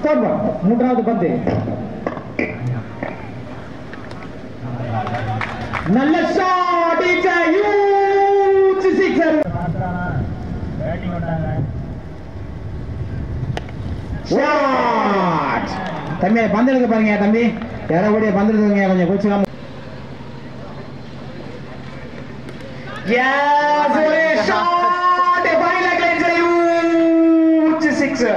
Third பால் மூன்றாவது பந்து நல்ல shot it's a huge sixer shot தம்பி பந்து எடுக்க பாருங்க தம்பி யாரோ கூட பந்து எடுத்துங்க கொஞ்சம் கோச்சுக்காம Yes, what a shot! A fine leg it's a huge sixer.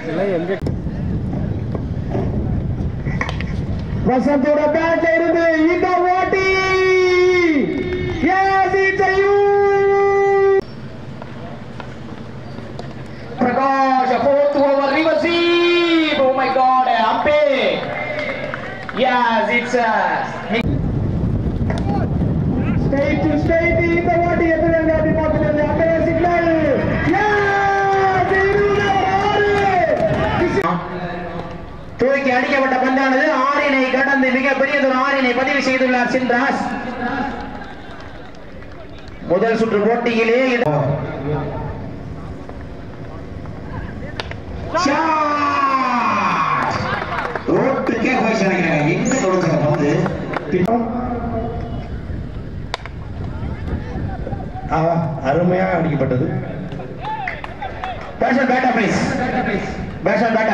வசந்தோட பேட்ல இருந்து இந்த ஓட்டி Yes, it's a huge Prakash, a fourth over reversive. Oh my God, Ampe. Yes, it's a straight to straight இந்த வாட்டி எதிரங்க அப்படி பார்த்துட்டு அப்படியே சிக்னல் தூக்கி அடிக்கப்பட்ட பந்தானது ஆறினை கடந்து மிகப்பெரியதொரு ஆறினை பதிவு செய்துள்ளார் சின்ராஸ் முதல் சுற்று போட்டியிலே இது- Shot! ரோட்டுக்கே போய் நினைக்கிறாங்க எங்க கொடுக்குற பந்து ஆஹா, அருமையாக அடிக்கப்பட்டது பேஷன் பேட்டா ப்ளீஸ் பேஷன் பேட்டா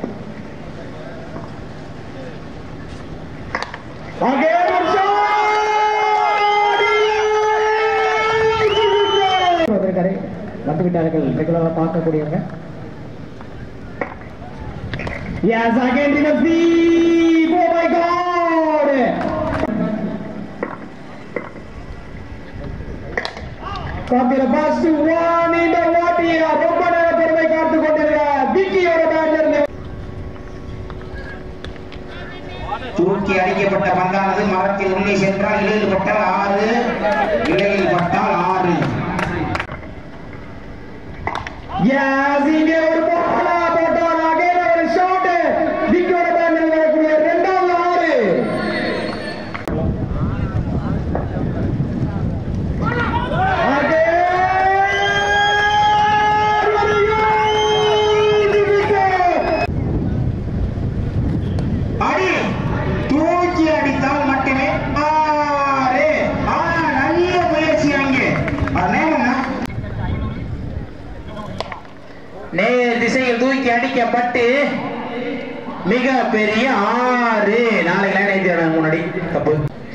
அங்கே ஒரு shot! வந்திருக்காரு வந்து விட்டார்கள் ரெகுலரா பார்க்கக்கூடியவங்க Yes, again in the deep. Oh my God! காத்திர பாஸ் ஒன் இந்த வாட்டிய ரொம்ப நேர பெருமை காத்து கொண்டிருக்க விக்கியோட பேட்ல இருந்து தூக்கி அடிக்கப்பட்ட பந்தானது மரத்தில் உள்ளே சென்றால் இலையில் பட்டால் ஆறு இலையில் பட்டால் ஆறு எஸ் இங்க ஒரு பாலா போட்டால் அகைன் ஒரு ஷாட் விக்கியோட பேட்ல இருந்து வரக்கூடிய இரண்டாவது ஆறு அடி தூக்கி அடித்தால் மட்டுமே ஆறு ஆனா நல்ல முயற்சி அங்கே அது நேரம்னா நேர் திசையில் தூக்கி அடிக்கப்பட்டு மிக பெரிய ஆறு நாளைக்கு லைன் ஐந்து முன்னாடி தப்பு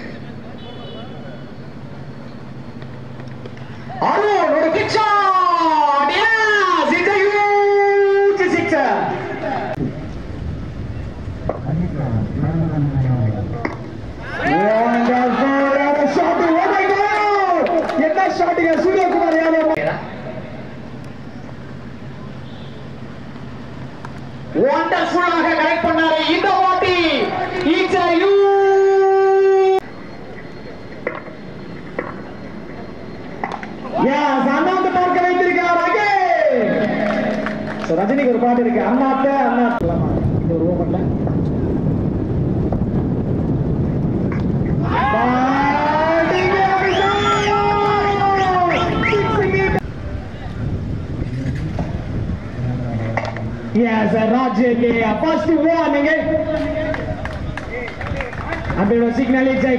Alone, ஒரு kick shot! Yes, it's a huge sixer. Wonderful, and a shot, oh my God! என்ன ஷாட்டுங்க சூரியகுமார் யாதவ் வண்டர்ஃபுல்லாக கனெக்ட் பண்ணாரு இந்த வாட்டி இட்ஸ் a huge Yes, அண்ணாத்த பார்க்க வைத்திருக்கிறார் again. So, ரஜினிக்கு ஒரு பாட்டு இருக்கு அண்ணாத்த அண்ணாத்த இந்த ஒரு ஓவர்ல Batting episode! Six meter. Yes, ராஜ்யக்கு ஃபர்ஸ்ட் வார்னிங் அப்படியோட சிக்னல் இட்ஸ்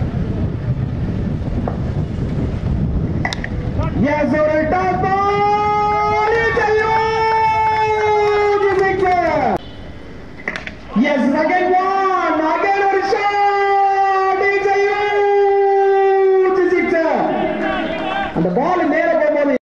Yes, ஒரு top ball it's a huge sixer. Yes, again one, again ஒரு shot, it's a huge sixer. அந்த பால்